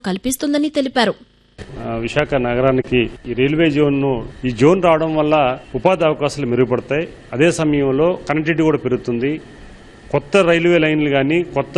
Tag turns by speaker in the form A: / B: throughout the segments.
A: కల్పిస్తుందని తెలిపారు
B: ఆ, విశాఖ నగరానికి ఈ రైల్వే జోన్ ను ఈ జోన్ రావడం వల్ల ఉపాధి అవకాశాలు మెరుగుపడతాయి అదే సమయంలో కనెక్టివిటీ కూడా పెరుగుతుంది కొత్త రైల్వే లైన్లు కానీ కొత్త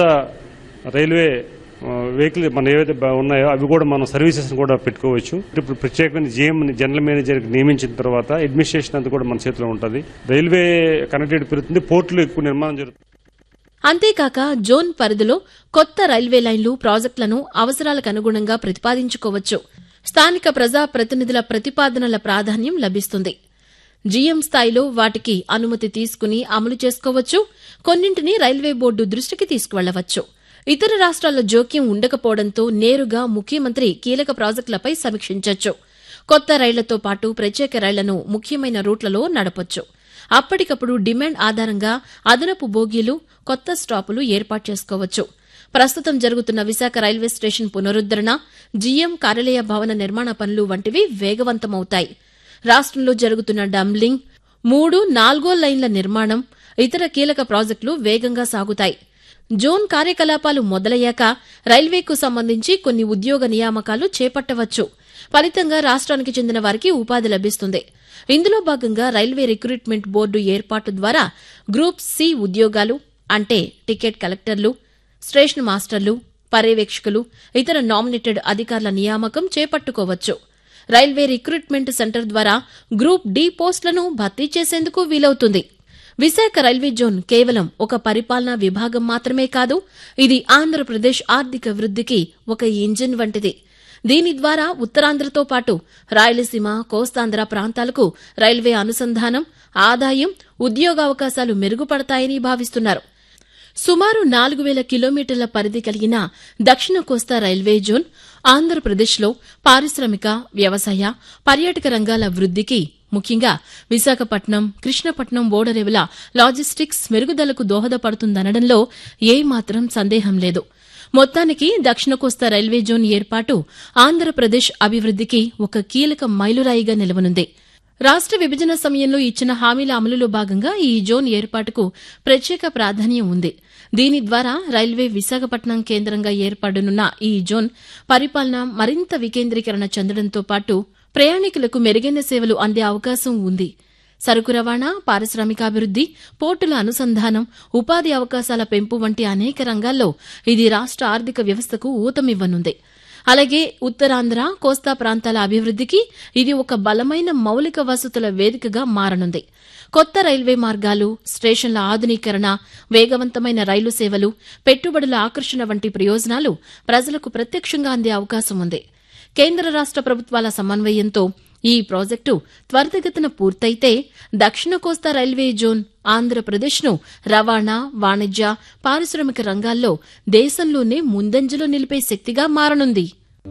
B: రైల్వే వెహికల్ మన ఏవైతే బా- ఉన్నాయో అవి కూడా మనం సర్వీసెస్ కూడా పెట్టుకోవచ్చు ఇప్పుడు ప్రత్యేకమైన జీఎం జనరల్ మేనేజర్ నియమించిన తర్వాత అడ్మినిస్ట్రేషన్ అంతా కూడా మన చేతిలో ఉంటుంది రైల్వే కనెక్టివిటీ పెరుగుతుంది పోర్టులు ఎక్కువ నిర్మాణం జరుగుతుంది
A: అంతేకాక జోన్ పరిధిలో కొత్త రైల్వే లైన్లు ప్రాజెక్టులను అవసరాలకు అనుగుణంగా ప్రతిపాదించుకోవచ్చు స్థానిక ప్రజా ప్రతినిధుల ప్రతిపాదనల ప్రాధాన్యం లభిస్తుంది జీఎం స్థాయిలో వాటికి అనుమతి తీసుకుని అమలు చేసుకోవచ్చు కొన్నింటిని రైల్వే బోర్డు దృష్టికి తీసుకువెళ్లవచ్చు ఇతర రాష్ట్రాల జోక్యం ఉండకపోవడంతో నేరుగా ముఖ్యమంత్రి కీలక ప్రాజెక్టులపై సమీక్షించొచ్చు కొత్త రైళ్లతో పాటు ప్రత్యేక రైళ్లను ముఖ్యమైన రూట్లలో నడపొచ్చు అప్పటికప్పుడు డిమాండ్ ఆధారంగా అదనపు బోగీలు కొత్త స్టాపులు ఏర్పాటు చేసుకోవచ్చు ప్రస్తుతం జరుగుతున్న విశాఖ రైల్వే స్టేషన్ పునరుద్దరణ జీఎం కార్యాలయ భవన నిర్మాణ పనులు వంటివి వేగవంతమవుతాయి రాష్ట్రంలో జరుగుతున్న డంబ్లింగ్ మూడు నాలుగో లైన్ల నిర్మాణం ఇతర కీలక ప్రాజెక్టులు వేగంగా సాగుతాయి జోన్ కార్యకలాపాలు మొదలయ్యాక రైల్వేకు సంబంధించి కొన్ని ఉద్యోగ నియామకాలు చేపట్టవచ్చు ఫలితంగా రాష్ట్రానికి చెందిన వారికి ఉపాధి లభిస్తుంది ఇందులో భాగంగా రైల్వే రిక్రూట్మెంట్ బోర్డు ఏర్పాటు ద్వారా గ్రూప్ సి ఉద్యోగాలు అంటే టికెట్ కలెక్టర్లు స్టేషన్ మాస్టర్లు పర్యవేక్షకులు ఇతర నామినేటెడ్ అధికారుల నియామకం చేపట్టుకోవచ్చు రైల్వే రిక్రూట్మెంట్ సెంటర్ ద్వారా గ్రూప్ డి పోస్టులను భర్తీ చేసేందుకు వీలవుతుంది విశాఖ రైల్వే జోన్ కేవలం ఒక పరిపాలనా విభాగం మాత్రమే కాదు ఇది ఆంధ్రప్రదేశ్ ఆర్థిక వృద్ధికి ఒక ఇంజిన్ వంటిది దీని ద్వారా ఉత్తరాంధ్రతో పాటు రాయలసీమ కోస్తాంధ్ర ప్రాంతాలకు రైల్వే అనుసంధానం ఆదాయం ఉద్యోగావకాశాలు మెరుగుపడతాయని భావిస్తున్నారు సుమారు నాలుగు వేల కిలోమీటర్ల పరిధి కలిగిన దక్షిణ కోస్తా రైల్వే జోన్ ఆంధ్రప్రదేశ్లో పారిశ్రామిక వ్యవసాయ పర్యాటక రంగాల వృద్ధికి ముఖ్యంగా విశాఖపట్నం కృష్ణపట్నం ఓడరేవుల లాజిస్టిక్స్ మెరుగుదలకు దోహదపడుతుందనడంలో ఏమాత్రం సందేహం లేదు మొత్తానికి దక్షిణ కోస్తా రైల్వే జోన్ ఏర్పాటు ఆంధ్రప్రదేశ్ అభివృద్ధికి ఒక కీలక మైలురాయిగా నిలవనుంది రాష్ట్ర విభజన సమయంలో ఇచ్చిన హామీల అమలులో భాగంగా ఈ జోన్ ఏర్పాటుకు ప్రత్యేక ప్రాధాన్యం ఉంది దీని ద్వారా రైల్వే విశాఖపట్నం కేంద్రంగా ఏర్పడనున్న ఈ జోన్ పరిపాలన మరింత వికేంద్రీకరణ చెందడంతో పాటు ప్రయాణికులకు మెరుగైన సేవలు అందే అవకాశం ఉంది సరుకు రవాణా పారిశ్రామికాభివృద్ది పోర్టుల అనుసంధానం ఉపాధి అవకాశాల పెంపు వంటి అనేక రంగాల్లో ఇది రాష్ట్ర ఆర్థిక వ్యవస్థకు ఊతమివ్వనుంది అలాగే ఉత్తరాంధ్ర కోస్తా ప్రాంతాల అభివృద్దికి ఇది ఒక బలమైన మౌలిక వసతుల వేదికగా మారనుంది కొత్త రైల్వే మార్గాలు స్టేషన్ల ఆధునీకరణ వేగవంతమైన రైలు సేవలు పెట్టుబడుల ఆకర్షణ వంటి ప్రయోజనాలు ప్రజలకు ప్రత్యక్షంగా అందే అవకాశం ఉంది కేంద్ర రాష్ట్ర ప్రభుత్వాల సమన్వయంతో ఈ ప్రాజెక్టు త్వరితగతిన పూర్తయితే దక్షిణ కోస్తా రైల్వే జోన్ ఆంధ్రప్రదేశ్ను రవాణా వాణిజ్య పారిశ్రామిక రంగాల్లో దేశంలోనే ముందంజలో నిలిపే శక్తిగా మారనుంది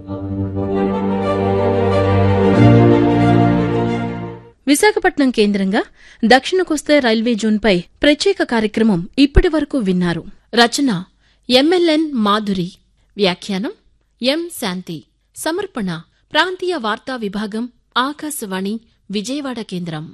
A: విశాఖపట్నం కేంద్రంగా దక్షిణ కోస్తా రైల్వే జోన్పై ప్రత్యేక కార్యక్రమం ఇప్పటి వరకు విన్నారు రచన ఎంఎల్ఎన్ మాధురి వ్యాఖ్యానం ఎం శాంతి సమర్పణ ప్రాంతీయ వార్తా విభాగం ఆకాశవాణి విజయవాడ కేంద్రం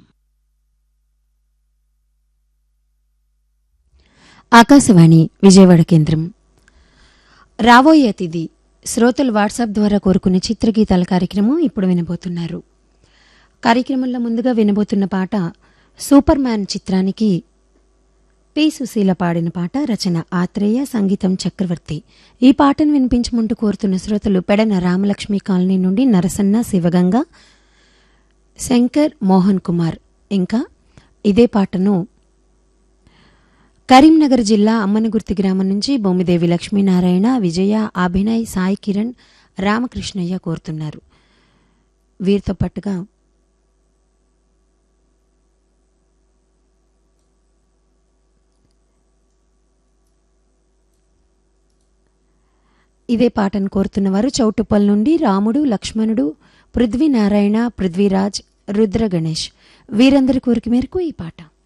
C: ఆకాశవాణి విజయవాడ కేంద్రం రాబోయే అతిథి శ్రోతలు వాట్సాప్ ద్వారా కోరుకున్న చిత్రగీతాల కార్యక్రమం ఇప్పుడు వినబోతున్నారు కార్యక్రమంలో ముందుగా వినబోతున్న పాట సూపర్ మ్యాన్ చిత్రానికి పి సుశీల పాడిన పాట రచన ఆత్రేయ సంగీతం చక్రవర్తి ఈ పాటను వినిపించమంటూ కోరుతున్న శ్రోతలు పెడన రామలక్ష్మి కాలనీ నుండి నరసన్న శివగంగ శంకర్ మోహన్ కుమార్ ఇంకా ఇదే పాటను కరీంనగర్ జిల్లా అమ్మనగుర్తి గ్రామం నుంచి బొమ్మిదేవి లక్ష్మీనారాయణ విజయ అభినయ్ సాయి కిరణ్ రామకృష్ణయ్య కోరుతున్నారు వీరితో పాటుగా ఇదే పాటను కోరుతున్నవారు చౌటుప్పల్ నుండి రాముడు లక్ష్మణుడు పృథ్వీనారాయణ పృథ్వీరాజ్ రుద్ర గణేష్ వీరందరి కోరిక మేరకు ఈ పాట